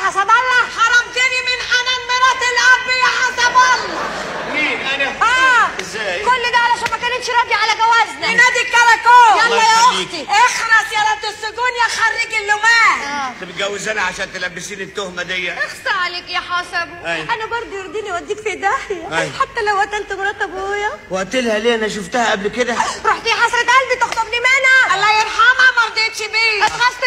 حسب الله حرمتني من حنان مرات الاب يا حسب الله مين انا اه ازاي كل ده علشان ما كانتش راضيه على جوازنا نادي الكراكون يلا الله يا يخليكي. اختي اخرس يا رد السجون يا خريج اللومان اه انت متجوزاني عشان تلبسيني التهمه دي اخصى عليك يا حسب أيوة. انا برضه يرضيني اوديك في داهيه أيوة. حتى لو قتلت مرات ابويا وقتلها ليه انا شفتها قبل كده رحت يا حسرة قلبي تخطبني منها الله يرحمها ما رضيتش بيه اتخذت